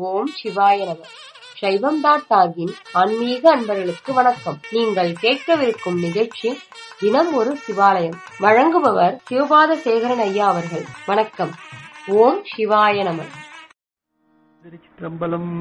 ஓம் சிவாய நம சைவம் டாட் டாகின் ஆன்மீக அன்பர்களுக்கு வணக்கம் நீங்கள் கேட்கவிருக்கும் நிகழ்ச்சி தினம் ஒரு சிவாலயம் வழங்குபவர் சிவபாத சேகரன் ஐயா அவர்கள் வணக்கம் ஓம் சிவாய நம திருச்சிற்றம்பலம்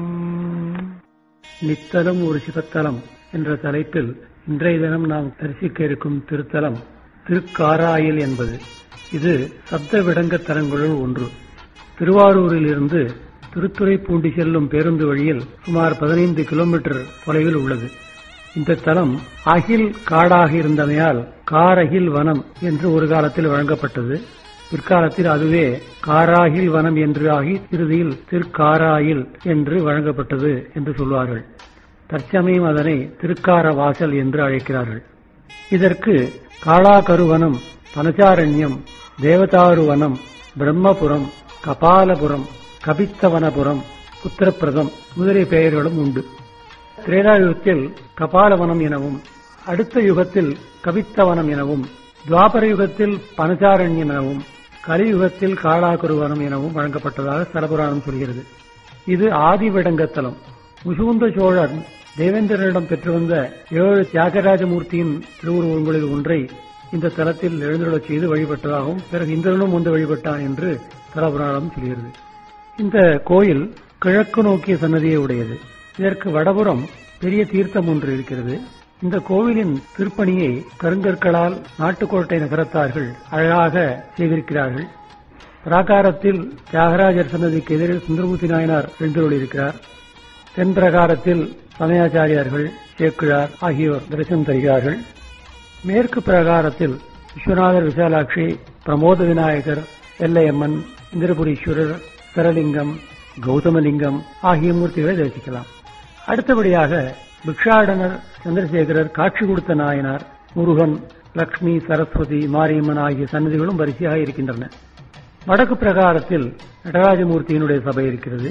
நித்தலம் ஒரு சிவத்தலம் என்ற தலைப்பில் இன்றைய தினம் நாம் தரிசிக்க இருக்கும் திருத்தலம் திருக்காராயில் என்பது இது சப்த விடங்க தலங்களுள் ஒன்று திருவாரூரில் இருந்து திருத்துறைப்பூண்டி செல்லும் பேருந்து வழியில் சுமார் பதினைந்து கிலோமீட்டர் தொலைவில் உள்ளது இந்த தலம் அகில் காடாக இருந்தமையால் காரகில் வனம் என்று ஒரு காலத்தில் வழங்கப்பட்டது பிற்காலத்தில் அதுவே காராகில் வனம் என்று ஆகி இறுதியில் திருக்காராயில் என்று வழங்கப்பட்டது என்று சொல்வார்கள் தற்சமயம் அதனை திருக்கார வாசல் என்று அழைக்கிறார்கள் இதற்கு காளாகருவனம் பனச்சாரண்யம் தேவதாருவனம் பிரம்மபுரம் கபாலபுரம் கபித்தவனபுரம் புத்திரப்பிரதம் முதலிய பெயர்களும் உண்டு திரேதாயுகத்தில் கபாலவனம் எனவும் அடுத்த யுகத்தில் கபித்தவனம் எனவும் துவாபர யுகத்தில் பனச்சாரண்யம் எனவும் கலியுகத்தில் காளாகுருவனம் எனவும் வழங்கப்பட்டதாக ஸ்தலபுராணம் சொல்கிறது இது ஆதிவிடங்கத்தலம் முசுகுந்த சோழன் தேவேந்திரனிடம் பெற்று வந்த ஏழு தியாகராஜமூர்த்தியின் திருவுருவங்களில் ஒன்றை இந்த தலத்தில் எழுந்துள்ளச் செய்து வழிபட்டதாகவும் பிறகு இந்திரனும் வந்து வழிபட்டான் என்று தலபுராணம் சொல்கிறது இந்த கோயில் கிழக்கு நோக்கிய சன்னதியை உடையது இதற்கு வடபுறம் பெரிய தீர்த்தம் ஒன்று இருக்கிறது இந்த கோவிலின் திருப்பணியை கருங்கற்களால் நாட்டுக்கோட்டை நகரத்தார்கள் அழகாக செய்திருக்கிறார்கள் பிராகாரத்தில் தியாகராஜர் சன்னதிக்கு எதிரில் சுந்தரமூர்த்தி நாயனார் எழுந்துள்ளிருக்கிறார் தென் பிரகாரத்தில் சமயாச்சாரியார்கள் சேக்கிழார் ஆகியோர் தரிசனம் தருகிறார்கள் மேற்கு பிரகாரத்தில் விஸ்வநாதர் விசாலாட்சி பிரமோத விநாயகர் எல்லையம்மன் இந்திரபுரீஸ்வரர் சரலிங்கம் கௌதமலிங்கம் ஆகிய மூர்த்திகளை தரிசிக்கலாம் அடுத்தபடியாக பிக்ஷாடனர் சந்திரசேகரர் காட்சி கொடுத்த நாயனார் முருகன் லக்ஷ்மி சரஸ்வதி மாரியம்மன் ஆகிய சன்னதிகளும் வரிசையாக இருக்கின்றன வடக்கு பிரகாரத்தில் நடராஜமூர்த்தியினுடைய சபை இருக்கிறது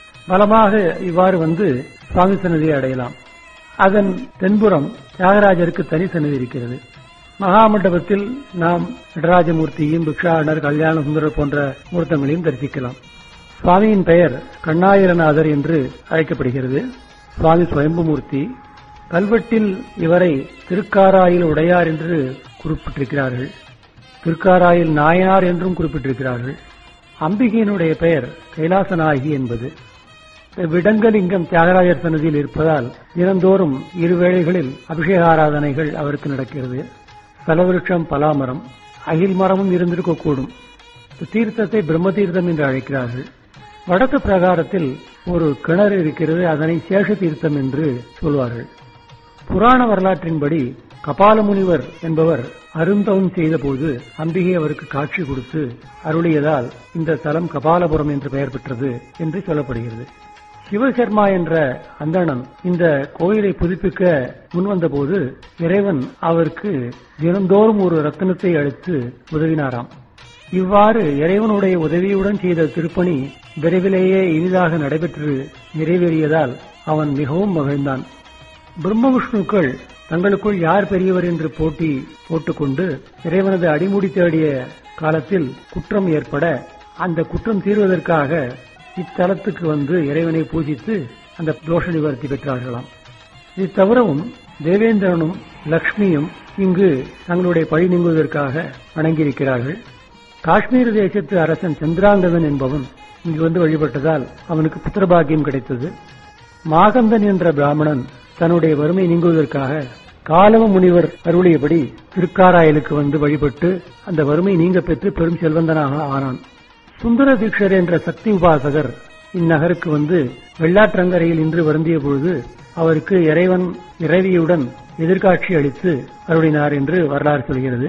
பலமாக இவ்வாறு வந்து சுவாமி சன்னதியை அடையலாம் அதன் தென்புறம் தியாகராஜருக்கு தனி சன்னதி இருக்கிறது மகாமண்டபத்தில் நாம் நடராஜமூர்த்தியும் பிக்ஷாடனர் கல்யாண சுந்தரர் போன்ற மூர்த்தங்களையும் தரிசிக்கலாம் சுவாமியின் பெயர் கண்ணாயிரநாதர் என்று அழைக்கப்படுகிறது சுவாமி சுயம்புமூர்த்தி கல்வெட்டில் இவரை திருக்காராயில் உடையார் என்று குறிப்பிட்டிருக்கிறார்கள் திருக்காராயில் நாயனார் என்றும் குறிப்பிட்டிருக்கிறார்கள் அம்பிகையினுடைய பெயர் கைலாசநாயகி என்பது விடங்கலிங்கம் தியாகராஜர் சன்னதியில் இருப்பதால் தினந்தோறும் இரு வேளைகளில் அபிஷேக ஆராதனைகள் அவருக்கு நடக்கிறது சலவிருஷம் பலாமரம் அகில் மரமும் இருந்திருக்கக்கூடும் தீர்த்தத்தை பிரம்ம தீர்த்தம் என்று அழைக்கிறார்கள் வடக்கு பிரகாரத்தில் ஒரு கிணறு இருக்கிறது அதனை சேஷ தீர்த்தம் என்று சொல்வார்கள் புராண வரலாற்றின்படி கபாலமுனிவர் என்பவர் அருந்தவம் செய்தபோது அம்பிகை அவருக்கு காட்சி கொடுத்து அருளியதால் இந்த தலம் கபாலபுரம் என்று பெயர் பெற்றது என்று சொல்லப்படுகிறது சிவசர்மா என்ற அந்தணன் இந்த கோயிலை புதுப்பிக்க முன்வந்தபோது இறைவன் அவருக்கு தினந்தோறும் ஒரு ரத்தினத்தை அளித்து உதவினாராம் இவ்வாறு இறைவனுடைய உதவியுடன் செய்த திருப்பணி விரைவிலேயே இனிதாக நடைபெற்று நிறைவேறியதால் அவன் மிகவும் மகிழ்ந்தான் பிரம்ம விஷ்ணுக்கள் தங்களுக்குள் யார் பெரியவர் என்று போட்டி போட்டுக்கொண்டு இறைவனது அடிமுடி தேடிய காலத்தில் குற்றம் ஏற்பட அந்த குற்றம் தீர்வதற்காக இத்தலத்துக்கு வந்து இறைவனை பூஜித்து அந்த தோஷ நிவர்த்தி பெற்றார்களாம் இது தவிரவும் தேவேந்திரனும் லக்ஷ்மியும் இங்கு தங்களுடைய பழி நீங்குவதற்காக வணங்கியிருக்கிறார்கள் காஷ்மீர் தேசத்து அரசன் சந்திராங்கதன் என்பவன் இங்கு வந்து வழிபட்டதால் அவனுக்கு புத்திரபாகியம் கிடைத்தது மாகந்தன் என்ற பிராமணன் தன்னுடைய வறுமை நீங்குவதற்காக காலவ முனிவர் அருளியபடி திருக்காராயலுக்கு வந்து வழிபட்டு அந்த வறுமை நீங்க பெற்று பெரும் செல்வந்தனாக ஆனான் சுந்தர தீட்சர் என்ற சக்தி உபாசகர் இந்நகருக்கு வந்து வெள்ளாற்றங்கரையில் இன்று வருந்திய பொழுது அவருக்கு இறைவன் இறைவியுடன் எதிர்காட்சி அளித்து அருளினார் என்று வரலாறு சொல்கிறது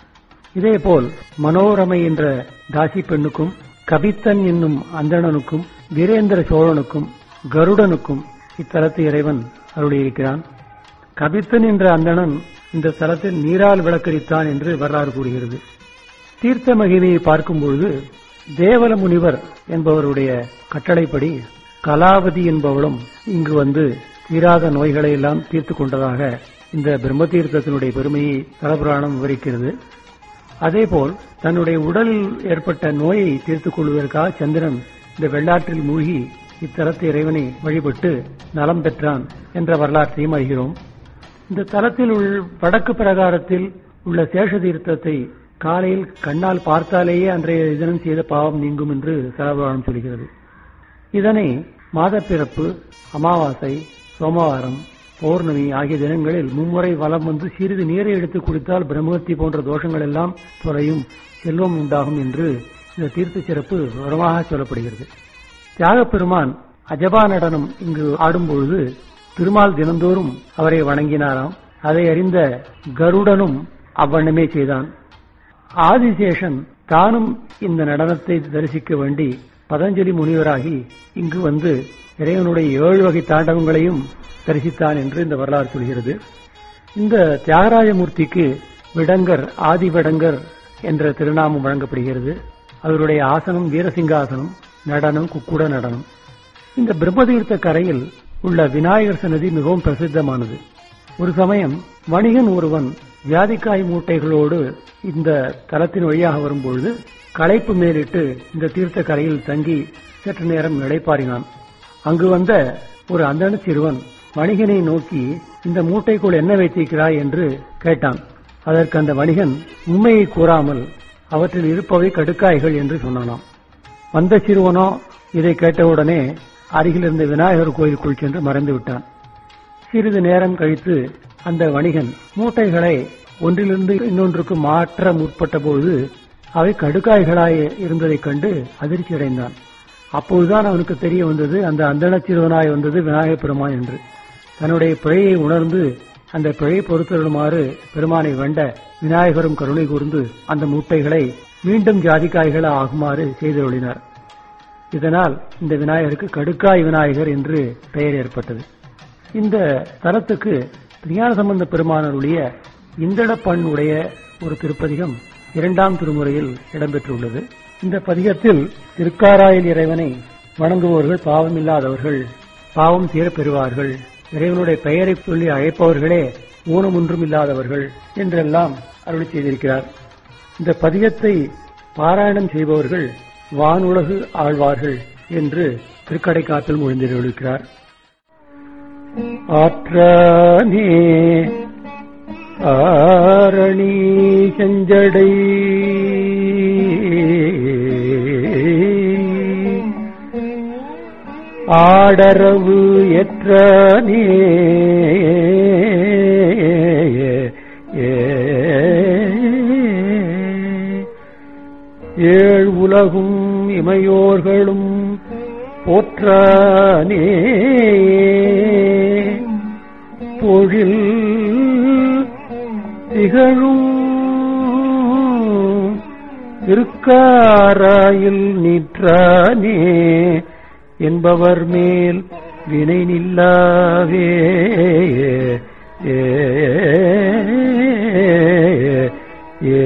இதேபோல் மனோரமை என்ற தாசி பெண்ணுக்கும் கபித்தன் என்னும் அந்தணனுக்கும் வீரேந்திர சோழனுக்கும் கருடனுக்கும் இத்தலத்து இறைவன் அருளியிருக்கிறான் கபித்தன் என்ற அந்தணன் இந்த தலத்தில் நீரால் விளக்கரித்தான் என்று வரலாறு கூறுகிறது தீர்த்த மகிமையை பார்க்கும்பொழுது தேவல முனிவர் என்பவருடைய கட்டளைப்படி கலாவதி என்பவளும் இங்கு வந்து தீராத நோய்களை எல்லாம் தீர்த்து கொண்டதாக இந்த பிரம்ம தீர்த்தத்தினுடைய பெருமையை தலபுராணம் விவரிக்கிறது அதேபோல் தன்னுடைய உடலில் ஏற்பட்ட நோயை தீர்த்துக் கொள்வதற்காக சந்திரன் இந்த வெள்ளாற்றில் மூழ்கி இத்தலத்து இறைவனை வழிபட்டு நலம் பெற்றான் என்ற வரலாற்றையும் அறிகிறோம் இந்த தலத்தில் உள் வடக்கு பிரகாரத்தில் உள்ள சேஷ தீர்த்தத்தை காலையில் கண்ணால் பார்த்தாலேயே அன்றைய தினம் செய்த பாவம் நீங்கும் என்று சரபுராணம் சொல்கிறது இதனை மாதப்பிறப்பு அமாவாசை சோமவாரம் பௌர்ணமி ஆகிய தினங்களில் மும்முறை வலம் வந்து சிறிது நீரை எடுத்து குடித்தால் பிரம்மகத்தி போன்ற தோஷங்கள் எல்லாம் தொலையும் செல்வம் உண்டாகும் என்று இந்த தீர்த்த சிறப்பு விவரமாக சொல்லப்படுகிறது தியாகப் பெருமான் அஜபா நடனம் இங்கு ஆடும்பொழுது திருமால் தினந்தோறும் அவரை வணங்கினாராம் அதை அறிந்த கருடனும் அவ்வண்ணமே செய்தான் ஆதிசேஷன் தானும் இந்த நடனத்தை தரிசிக்க வேண்டி பதஞ்சலி முனிவராகி இங்கு வந்து இறைவனுடைய ஏழு வகை தாண்டவங்களையும் தரிசித்தான் என்று இந்த வரலாறு சொல்கிறது இந்த தியாகராஜமூர்த்திக்கு விடங்கர் ஆதி விடங்கர் என்ற திருநாமம் வழங்கப்படுகிறது அவருடைய ஆசனம் வீரசிங்காசனம் நடனம் குக்குட நடனம் இந்த பிரம்மதீர்த்த கரையில் உள்ள விநாயகர் சன்னதி மிகவும் பிரசித்தமானது ஒரு சமயம் வணிகன் ஒருவன் வியாதிக்காய் மூட்டைகளோடு இந்த தலத்தின் வழியாக வரும்பொழுது களைப்பு மேலிட்டு இந்த தீர்த்த கரையில் தங்கி சற்று நேரம் இளைப்பாறினான் அங்கு வந்த ஒரு அந்தண சிறுவன் வணிகனை நோக்கி இந்த மூட்டைக்குள் என்ன வைத்திருக்கிறாய் என்று கேட்டான் அதற்கு அந்த வணிகன் உண்மையை கூறாமல் அவற்றில் இருப்பவை கடுக்காய்கள் என்று சொன்னானாம் வந்த சிறுவனோ இதை கேட்டவுடனே அருகில் இருந்த விநாயகர் கோயிலுக்குள் சென்று மறைந்து விட்டான் சிறிது நேரம் கழித்து அந்த வணிகன் மூட்டைகளை ஒன்றிலிருந்து இன்னொன்றுக்கு மாற்ற முற்பட்ட போது அவை கடுக்காய்களாய் இருந்ததைக் கண்டு அதிர்ச்சி அடைந்தான் அப்போதுதான் அவனுக்கு தெரிய வந்தது அந்த அந்தண சிறுவனாய் வந்தது விநாயகப் பெருமான் என்று தன்னுடைய பிழையை உணர்ந்து அந்த பிழை பொறுத்தருமாறு பெருமானை வேண்ட விநாயகரும் கருணை கூர்ந்து அந்த மூட்டைகளை மீண்டும் ஜாதிக்காய்கள் ஆகுமாறு செய்தருளினார் இதனால் இந்த விநாயகருக்கு கடுக்காய் விநாயகர் என்று பெயர் ஏற்பட்டது இந்த தலத்துக்கு ஞான சம்பந்த பெருமானருடைய இந்தள பண் உடைய ஒரு திருப்பதிகம் இரண்டாம் திருமுறையில் இடம்பெற்றுள்ளது இந்த பதிகத்தில் திருக்காராயில் இறைவனை வணங்குபவர்கள் பாவமில்லாதவர்கள் பாவம் தீரப் பெறுவார்கள் இறைவனுடைய பெயரை சொல்லி அழைப்பவர்களே ஊனமொன்றும் இல்லாதவர்கள் என்றெல்லாம் அருளி செய்திருக்கிறார் இந்த பதிகத்தை பாராயணம் செய்பவர்கள் வானுலகு ஆழ்வார்கள் என்று திருக்கடைக்காப்பில் மொழிந்திருக்கிறார் ஆற்றானே ஆரணி செஞ்சடை ஆடரவு எற்றனே ஏழ் உலகும் இமையோர்களும் போற்றானே பொழில் திகழும் திருக்காராயில் நிற்றானே என்பவர் மேல் வினை நில்லாவே ஏ ஏ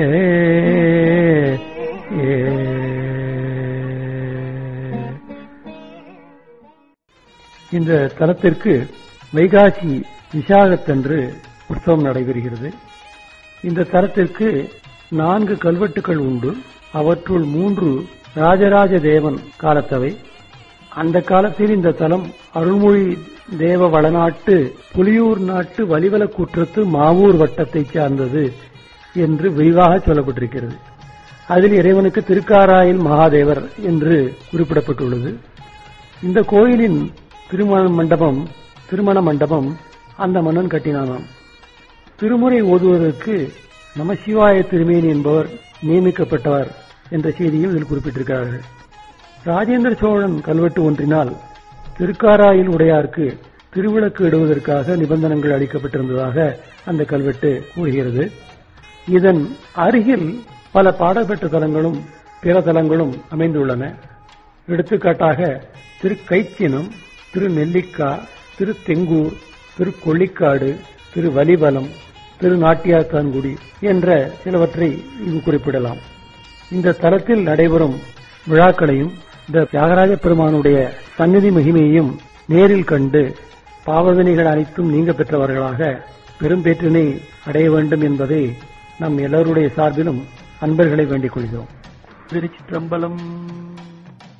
இந்த தலத்திற்கு வைகாசி விசாகத்தன்று உற்சவம் நடைபெறுகிறது இந்த தலத்திற்கு நான்கு கல்வெட்டுகள் உண்டு அவற்றுள் மூன்று ராஜராஜ தேவன் காலத்தவை அந்த காலத்தில் இந்த தலம் அருள்மொழி தேவ வளநாட்டு புலியூர் நாட்டு வலிவல கூற்றத்து மாவூர் வட்டத்தைச் சார்ந்தது என்று விரிவாக சொல்லப்பட்டிருக்கிறது அதில் இறைவனுக்கு திருக்காராயில் மகாதேவர் என்று குறிப்பிடப்பட்டுள்ளது இந்த கோயிலின் திருமண மண்டபம் திருமண மண்டபம் அந்த மன்னன் கட்டினானாம் திருமுறை ஓதுவதற்கு நமசிவாய திருமேனி என்பவர் நியமிக்கப்பட்டவர் என்ற செய்தியும் இதில் குறிப்பிட்டிருக்கிறார்கள் ராஜேந்திர சோழன் கல்வெட்டு ஒன்றினால் திருக்காராயில் உடையாருக்கு திருவிளக்கு இடுவதற்காக நிபந்தனைகள் அளிக்கப்பட்டிருந்ததாக அந்த கல்வெட்டு கூறுகிறது இதன் அருகில் பல பாடப்பெற்ற தலங்களும் பிற தலங்களும் அமைந்துள்ளன எடுத்துக்காட்டாக திரு கைச்சினம் திரு நெல்லிக்கா திரு தெங்கூர் திரு கொள்ளிக்காடு திரு வலிபலம் திரு நாட்டியாத்தான்குடி என்ற சிலவற்றை இங்கு குறிப்பிடலாம் இந்த தலத்தில் நடைபெறும் விழாக்களையும் இந்த தியாகராஜ பெருமானுடைய சந்நிதி மகிமையையும் நேரில் கண்டு பாவவினைகள் அனைத்தும் நீங்க பெற்றவர்களாக பெரும்பேற்றினை அடைய வேண்டும் என்பதை நம் எல்லோருடைய சார்பிலும் அன்பர்களை வேண்டிக் கொள்கிறோம் திருச்சிற்றம்பலம்